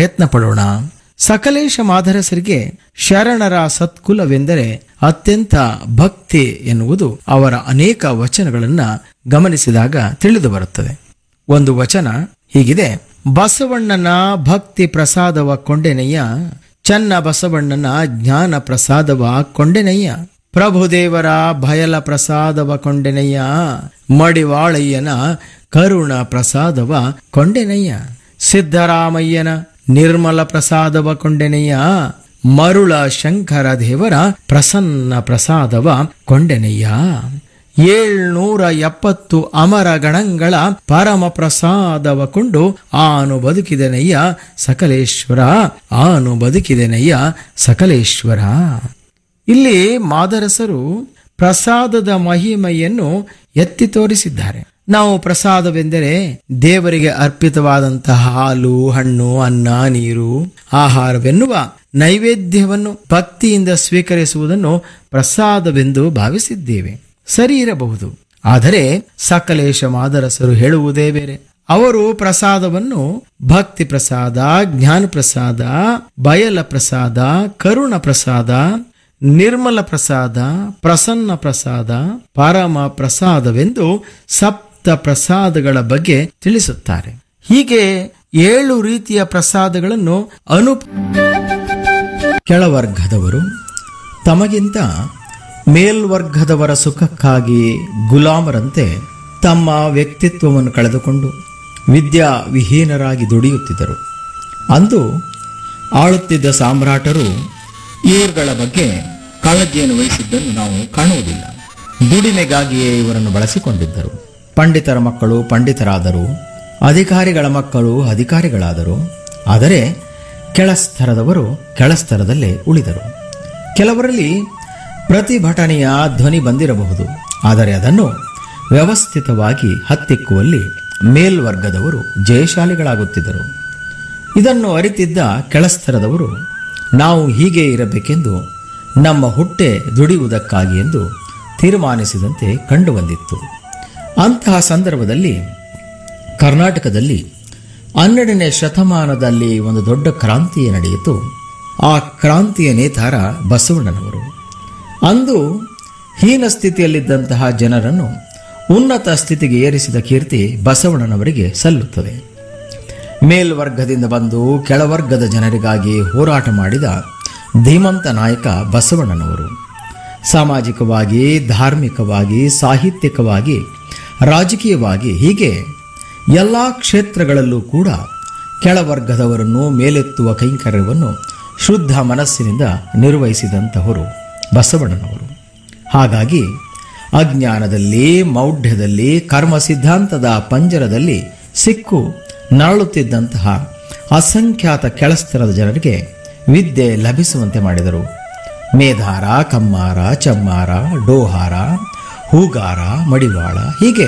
ಪ್ರಯತ್ನ ಪಡೋಣ ಸಕಲೇಶ ಮಾಧರಸರಿಗೆ ಶರಣರ ಸತ್ಕುಲವೆಂದರೆ ಅತ್ಯಂತ ಭಕ್ತಿ ಎನ್ನುವುದು ಅವರ ಅನೇಕ ವಚನಗಳನ್ನ ಗಮನಿಸಿದಾಗ ತಿಳಿದು ಬರುತ್ತದೆ ಒಂದು ವಚನ ಹೀಗಿದೆ ಬಸವಣ್ಣನ ಭಕ್ತಿ ಪ್ರಸಾದವ ಕೊಂಡೆನಯ್ಯ ಚನ್ನ ಬಸವಣ್ಣನ ಜ್ಞಾನ ಪ್ರಸಾದವ ಕೊಂಡೆನಯ್ಯ ಪ್ರಭುದೇವರ ಭಯಲ ಪ್ರಸಾದವ ಕೊಂಡೆನಯ್ಯ ಮಡಿವಾಳಯ್ಯನ ಕರುಣ ಪ್ರಸಾದವ ಕೊಂಡೆನಯ್ಯ ಸಿದ್ದರಾಮಯ್ಯನ ನಿರ್ಮಲ ಪ್ರಸಾದವ ಕೊಂಡೆನಯ್ಯ ಮರುಳ ಶಂಕರ ದೇವರ ಪ್ರಸನ್ನ ಪ್ರಸಾದವ ಕೊಂಡೆನಯ್ಯ ಏಳ್ನೂರ ಎಪ್ಪತ್ತು ಅಮರ ಗಣಗಳ ಪರಮ ಪ್ರಸಾದವ ಕೊಂಡು ಆನು ಬದುಕಿದೆನಯ್ಯ ಸಕಲೇಶ್ವರ ಆನು ಬದುಕಿದೆನಯ್ಯ ಸಕಲೇಶ್ವರ ಇಲ್ಲಿ ಮಾದರಸರು ಪ್ರಸಾದದ ಮಹಿಮೆಯನ್ನು ಎತ್ತಿ ತೋರಿಸಿದ್ದಾರೆ ನಾವು ಪ್ರಸಾದವೆಂದರೆ ದೇವರಿಗೆ ಅರ್ಪಿತವಾದಂತಹ ಹಾಲು ಹಣ್ಣು ಅನ್ನ ನೀರು ಆಹಾರವೆನ್ನುವ ನೈವೇದ್ಯವನ್ನು ಭಕ್ತಿಯಿಂದ ಸ್ವೀಕರಿಸುವುದನ್ನು ಪ್ರಸಾದವೆಂದು ಭಾವಿಸಿದ್ದೇವೆ ಸರಿ ಇರಬಹುದು ಆದರೆ ಸಕಲೇಶ ಮಾದರಸರು ಹೇಳುವುದೇ ಬೇರೆ ಅವರು ಪ್ರಸಾದವನ್ನು ಭಕ್ತಿ ಪ್ರಸಾದ ಜ್ಞಾನ ಪ್ರಸಾದ ಬಯಲ ಪ್ರಸಾದ ಕರುಣ ಪ್ರಸಾದ ನಿರ್ಮಲ ಪ್ರಸಾದ ಪ್ರಸನ್ನ ಪ್ರಸಾದ ಪರಮ ಪ್ರಸಾದವೆಂದು ಸಪ್ತ ಪ್ರಸಾದಗಳ ಬಗ್ಗೆ ತಿಳಿಸುತ್ತಾರೆ ಹೀಗೆ ಏಳು ರೀತಿಯ ಪ್ರಸಾದಗಳನ್ನು ಅನು ಕೆಳವರ್ಗದವರು ತಮಗಿಂತ ಮೇಲ್ವರ್ಗದವರ ಸುಖಕ್ಕಾಗಿ ಗುಲಾಮರಂತೆ ತಮ್ಮ ವ್ಯಕ್ತಿತ್ವವನ್ನು ಕಳೆದುಕೊಂಡು ವಿದ್ಯಾ ವಿಹೀನರಾಗಿ ದುಡಿಯುತ್ತಿದ್ದರು ಅಂದು ಆಳುತ್ತಿದ್ದ ಸಾಮ್ರಾಟರು ಇವರುಗಳ ಬಗ್ಗೆ ಕಾಳಜಿಯನ್ನು ವಹಿಸಿದ್ದನ್ನು ನಾವು ಕಾಣುವುದಿಲ್ಲ ದುಡಿಮೆಗಾಗಿಯೇ ಇವರನ್ನು ಬಳಸಿಕೊಂಡಿದ್ದರು ಪಂಡಿತರ ಮಕ್ಕಳು ಪಂಡಿತರಾದರು ಅಧಿಕಾರಿಗಳ ಮಕ್ಕಳು ಅಧಿಕಾರಿಗಳಾದರು ಆದರೆ ಕೆಳಸ್ತರದವರು ಕೆಳಸ್ತರದಲ್ಲೇ ಉಳಿದರು ಕೆಲವರಲ್ಲಿ ಪ್ರತಿಭಟನೆಯ ಧ್ವನಿ ಬಂದಿರಬಹುದು ಆದರೆ ಅದನ್ನು ವ್ಯವಸ್ಥಿತವಾಗಿ ಹತ್ತಿಕ್ಕುವಲ್ಲಿ ಮೇಲ್ವರ್ಗದವರು ಜಯಶಾಲಿಗಳಾಗುತ್ತಿದ್ದರು ಇದನ್ನು ಅರಿತಿದ್ದ ಕೆಳಸ್ತರದವರು ನಾವು ಹೀಗೆ ಇರಬೇಕೆಂದು ನಮ್ಮ ಹುಟ್ಟೆ ದುಡಿಯುವುದಕ್ಕಾಗಿ ಎಂದು ತೀರ್ಮಾನಿಸಿದಂತೆ ಕಂಡುಬಂದಿತ್ತು ಅಂತಹ ಸಂದರ್ಭದಲ್ಲಿ ಕರ್ನಾಟಕದಲ್ಲಿ ಹನ್ನೆರಡನೇ ಶತಮಾನದಲ್ಲಿ ಒಂದು ದೊಡ್ಡ ಕ್ರಾಂತಿ ನಡೆಯಿತು ಆ ಕ್ರಾಂತಿಯ ನೇತಾರ ಬಸವಣ್ಣನವರು ಅಂದು ಹೀನ ಸ್ಥಿತಿಯಲ್ಲಿದ್ದಂತಹ ಜನರನ್ನು ಉನ್ನತ ಸ್ಥಿತಿಗೆ ಏರಿಸಿದ ಕೀರ್ತಿ ಬಸವಣ್ಣನವರಿಗೆ ಸಲ್ಲುತ್ತದೆ ಮೇಲ್ವರ್ಗದಿಂದ ಬಂದು ಕೆಳವರ್ಗದ ಜನರಿಗಾಗಿ ಹೋರಾಟ ಮಾಡಿದ ಧೀಮಂತ ನಾಯಕ ಬಸವಣ್ಣನವರು ಸಾಮಾಜಿಕವಾಗಿ ಧಾರ್ಮಿಕವಾಗಿ ಸಾಹಿತ್ಯಿಕವಾಗಿ ರಾಜಕೀಯವಾಗಿ ಹೀಗೆ ಎಲ್ಲ ಕ್ಷೇತ್ರಗಳಲ್ಲೂ ಕೂಡ ಕೆಳವರ್ಗದವರನ್ನು ಮೇಲೆತ್ತುವ ಕೈಂಕರ್ಯವನ್ನು ಶುದ್ಧ ಮನಸ್ಸಿನಿಂದ ನಿರ್ವಹಿಸಿದಂತಹವರು ಬಸವಣ್ಣನವರು ಹಾಗಾಗಿ ಅಜ್ಞಾನದಲ್ಲಿ ಮೌಢ್ಯದಲ್ಲಿ ಕರ್ಮ ಸಿದ್ಧಾಂತದ ಪಂಜರದಲ್ಲಿ ಸಿಕ್ಕು ನರಳುತ್ತಿದ್ದಂತಹ ಅಸಂಖ್ಯಾತ ಕೆಳಸ್ತರದ ಜನರಿಗೆ ವಿದ್ಯೆ ಲಭಿಸುವಂತೆ ಮಾಡಿದರು ಮೇಧಾರ ಕಮ್ಮಾರ ಚಮ್ಮಾರ ಡೋಹಾರ ಹೂಗಾರ ಮಡಿವಾಳ ಹೀಗೆ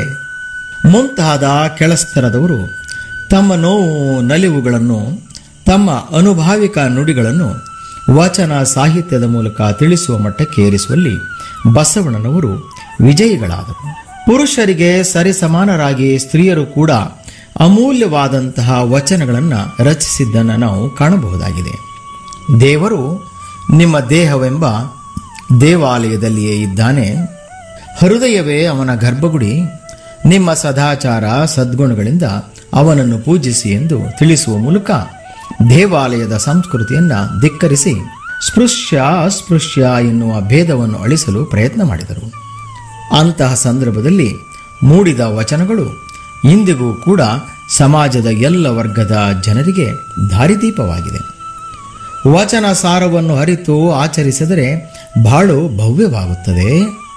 ಮುಂತಾದ ಕೆಳಸ್ತರದವರು ತಮ್ಮ ನೋವು ನಲಿವುಗಳನ್ನು ತಮ್ಮ ಅನುಭಾವಿಕ ನುಡಿಗಳನ್ನು ವಚನ ಸಾಹಿತ್ಯದ ಮೂಲಕ ತಿಳಿಸುವ ಮಟ್ಟಕ್ಕೆ ಏರಿಸುವಲ್ಲಿ ಬಸವಣ್ಣನವರು ವಿಜಯಿಗಳಾದರು ಪುರುಷರಿಗೆ ಸರಿಸಮಾನರಾಗಿ ಸ್ತ್ರೀಯರು ಕೂಡ ಅಮೂಲ್ಯವಾದಂತಹ ವಚನಗಳನ್ನು ರಚಿಸಿದ್ದನ್ನು ನಾವು ಕಾಣಬಹುದಾಗಿದೆ ದೇವರು ನಿಮ್ಮ ದೇಹವೆಂಬ ದೇವಾಲಯದಲ್ಲಿಯೇ ಇದ್ದಾನೆ ಹೃದಯವೇ ಅವನ ಗರ್ಭಗುಡಿ ನಿಮ್ಮ ಸದಾಚಾರ ಸದ್ಗುಣಗಳಿಂದ ಅವನನ್ನು ಪೂಜಿಸಿ ಎಂದು ತಿಳಿಸುವ ಮೂಲಕ ದೇವಾಲಯದ ಸಂಸ್ಕೃತಿಯನ್ನ ಧಿಕ್ಕರಿಸಿ ಸ್ಪೃಶ್ಯ ಅಸ್ಪೃಶ್ಯ ಎನ್ನುವ ಭೇದವನ್ನು ಅಳಿಸಲು ಪ್ರಯತ್ನ ಮಾಡಿದರು ಅಂತಹ ಸಂದರ್ಭದಲ್ಲಿ ಮೂಡಿದ ವಚನಗಳು ಇಂದಿಗೂ ಕೂಡ ಸಮಾಜದ ಎಲ್ಲ ವರ್ಗದ ಜನರಿಗೆ ದಾರಿದೀಪವಾಗಿದೆ ವಚನ ಸಾರವನ್ನು ಅರಿತು ಆಚರಿಸಿದರೆ ಬಾಳು ಭವ್ಯವಾಗುತ್ತದೆ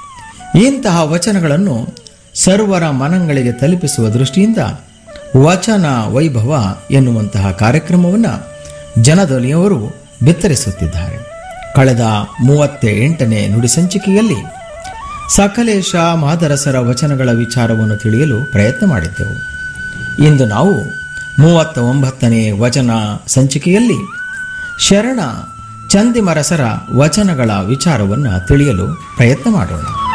ಇಂತಹ ವಚನಗಳನ್ನು ಸರ್ವರ ಮನಗಳಿಗೆ ತಲುಪಿಸುವ ದೃಷ್ಟಿಯಿಂದ ವಚನ ವೈಭವ ಎನ್ನುವಂತಹ ಕಾರ್ಯಕ್ರಮವನ್ನು ಜನಧ್ವನಿಯವರು ಬಿತ್ತರಿಸುತ್ತಿದ್ದಾರೆ ಕಳೆದ ಮೂವತ್ತ ಎಂಟನೇ ನುಡಿ ಸಂಚಿಕೆಯಲ್ಲಿ ಸಕಲೇಶ ಮಾದರಸರ ವಚನಗಳ ವಿಚಾರವನ್ನು ತಿಳಿಯಲು ಪ್ರಯತ್ನ ಮಾಡಿದ್ದೆವು ಇಂದು ನಾವು ಮೂವತ್ತ ಒಂಬತ್ತನೇ ವಚನ ಸಂಚಿಕೆಯಲ್ಲಿ ಶರಣ ಚಂದಿಮರಸರ ವಚನಗಳ ವಿಚಾರವನ್ನು ತಿಳಿಯಲು ಪ್ರಯತ್ನ ಮಾಡೋಣ